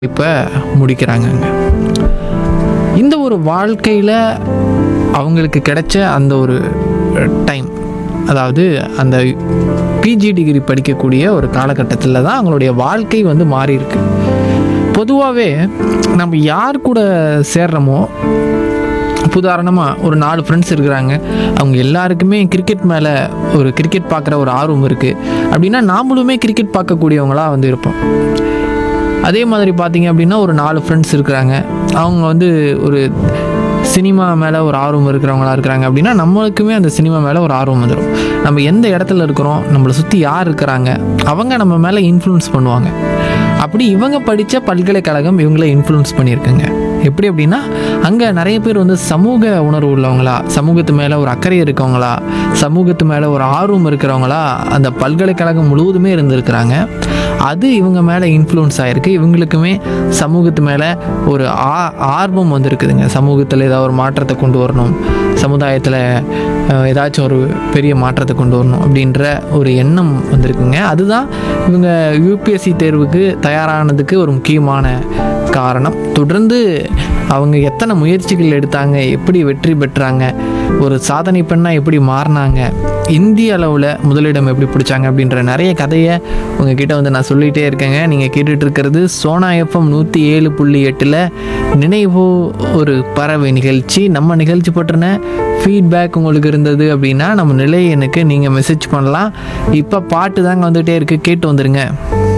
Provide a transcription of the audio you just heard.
இப்போ முடிக்கிறாங்கங்க இந்த ஒரு வாழ்க்கையில் அவங்களுக்கு கிடைச்ச அந்த ஒரு டைம் அதாவது அந்த பிஜி டிகிரி படிக்கக்கூடிய ஒரு காலகட்டத்தில் தான் அவங்களுடைய வாழ்க்கை வந்து மாறி இருக்கு பொதுவாகவே நம்ம யார் கூட சேர்றோமோ உதாரணமாக ஒரு நாலு ஃப்ரெண்ட்ஸ் இருக்கிறாங்க அவங்க எல்லாருக்குமே கிரிக்கெட் மேலே ஒரு கிரிக்கெட் பார்க்குற ஒரு ஆர்வம் இருக்குது அப்படின்னா நாமளுமே கிரிக்கெட் பார்க்கக்கூடியவங்களா வந்து இருப்போம் அதே மாதிரி பார்த்தீங்க அப்படின்னா ஒரு நாலு ஃப்ரெண்ட்ஸ் இருக்கிறாங்க அவங்க வந்து ஒரு சினிமா மேலே ஒரு ஆர்வம் இருக்கிறவங்களா இருக்கிறாங்க அப்படின்னா நம்மளுக்குமே அந்த சினிமா மேலே ஒரு ஆர்வம் வந்துடும் நம்ம எந்த இடத்துல இருக்கிறோம் நம்மளை சுற்றி யார் இருக்கிறாங்க அவங்க நம்ம மேலே இன்ஃப்ளூயன்ஸ் பண்ணுவாங்க அப்படி இவங்க படித்த பல்கலைக்கழகம் இவங்கள இன்ஃப்ளூயன்ஸ் பண்ணியிருக்குங்க எப்படி அப்படின்னா அங்கே நிறைய பேர் வந்து சமூக உணர்வு உள்ளவங்களா சமூகத்து மேலே ஒரு அக்கறை இருக்கவங்களா சமூகத்து மேலே ஒரு ஆர்வம் இருக்கிறவங்களா அந்த பல்கலைக்கழகம் முழுவதுமே இருந்திருக்கிறாங்க அது இவங்க மேலே இன்ஃப்ளூயன்ஸ் ஆகிருக்கு இவங்களுக்குமே சமூகத்து மேலே ஒரு ஆ ஆர்வம் வந்திருக்குதுங்க சமூகத்தில் ஏதாவது ஒரு மாற்றத்தை கொண்டு வரணும் சமுதாயத்தில் அஹ், ஏதாச்சும் ஒரு பெரிய மாற்றத்தை கொண்டு வரணும் அப்படின்ற ஒரு எண்ணம் வந்திருக்குங்க அதுதான் இவங்க யூபிஎஸ்சி தேர்வுக்கு தயாரானதுக்கு ஒரு முக்கியமான காரணம் தொடர்ந்து அவங்க எத்தனை முயற்சிகள் எடுத்தாங்க எப்படி வெற்றி பெற்றாங்க ஒரு சாதனை பெண்ணாக எப்படி மாறினாங்க இந்திய அளவில் முதலிடம் எப்படி பிடிச்சாங்க அப்படின்ற நிறைய கதையை உங்ககிட்ட வந்து நான் சொல்லிகிட்டே இருக்கேங்க நீங்கள் கேட்டுட்டு இருக்கிறது சோனா எஃப்எம் நூற்றி ஏழு புள்ளி எட்டில் நினைவோ ஒரு பறவை நிகழ்ச்சி நம்ம நிகழ்ச்சி பற்றின ஃபீட்பேக் உங்களுக்கு இருந்தது அப்படின்னா நம்ம நிலை எனக்கு நீங்கள் மெசேஜ் பண்ணலாம் இப்போ பாட்டு தாங்க வந்துகிட்டே இருக்குது கேட்டு வந்துடுங்க